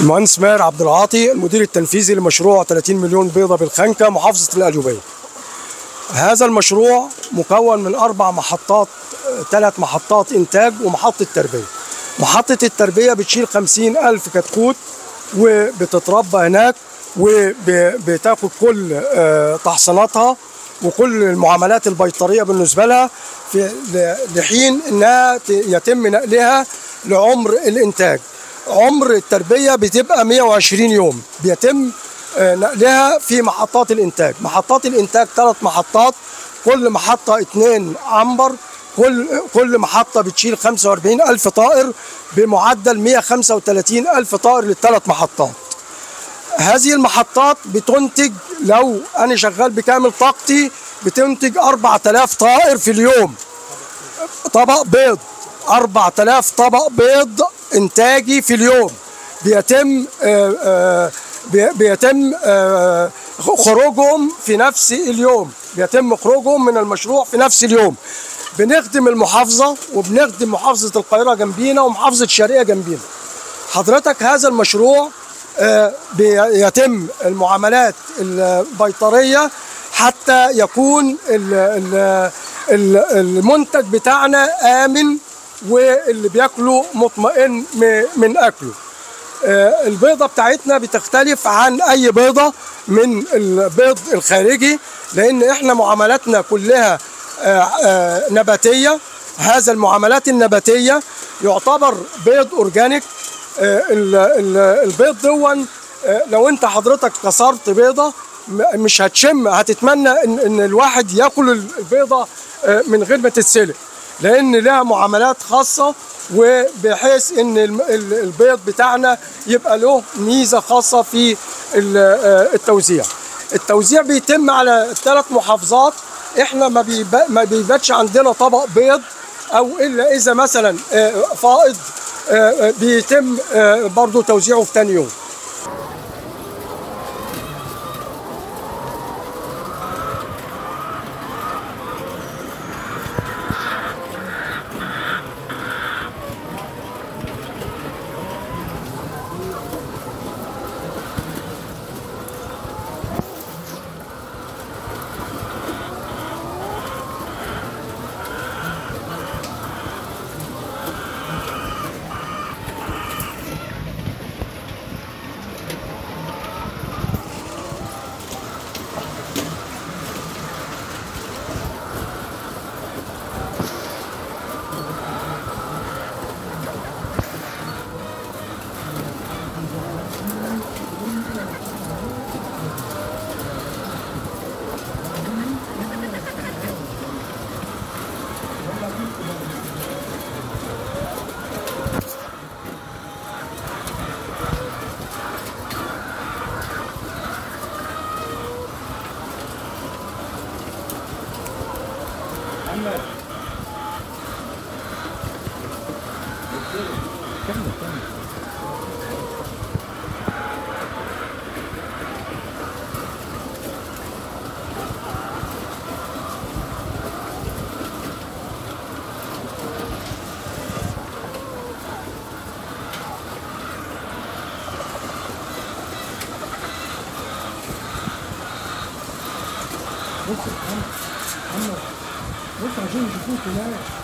المهندس ماهر عبد العاطي المدير التنفيذي لمشروع 30 مليون بيضة بالخنكة محافظة القليوبية. هذا المشروع مكون من أربع محطات ثلاث محطات إنتاج ومحطة تربية. محطة التربية بتشيل 50 ألف كتكوت وبتتربى هناك وبتاخد كل آه، تحصيناتها وكل المعاملات البيطرية بالنسبة لها في لحين انها ت- يتم نقلها لعمر الانتاج عمر التربية بتبقى 120 يوم بيتم آه، نقلها في محطات الانتاج محطات الانتاج ثلاث محطات كل محطة اتنين عنبر كل كل محطة بتشيل 45 ألف طائر بمعدل 135 ألف طائر للثلاث محطات هذه المحطات بتنتج لو انا شغال بكامل طاقتي بتنتج 4000 طائر في اليوم طبق بيض 4000 طبق بيض انتاجي في اليوم بيتم آه، آه، بي- بيتم آه، خروجهم في نفس اليوم بيتم خروجهم من المشروع في نفس اليوم بنخدم المحافظة وبنخدم محافظة القاهرة جنبينا ومحافظة الشرقية جنبينا حضرتك هذا المشروع آه، بيتم المعاملات البيطرية حتى يكون ال- ال- ال- المنتج بتاعنا آمن واللي بياكله مطمئن م- من أكله آه، البيضة بتاعتنا بتختلف عن أي بيضة من البيض الخارجي لأن إحنا معاملاتنا كلها آه، آه، نباتية هذا المعاملات النباتية يعتبر بيض أورجانيك آه، ال- ال- البيض دون آه، لو أنت حضرتك كسرت بيضة م- مش هتشم هتتمنى إن, إن الواحد ياكل البيضة آه، من غير ما تتسلق لان لها معاملات خاصه وبحيث ان الم- ال- البيض بتاعنا يبقى له ميزه خاصه في ال- آه، التوزيع التوزيع بيتم على ثلاث محافظات احنا ما بيب- ما بيباتش عندنا طبق بيض او الا اذا مثلا آه، فائض آه، آه، بيتم آه، برضو توزيعه في تاني يوم بص عشان يشوفوك هناك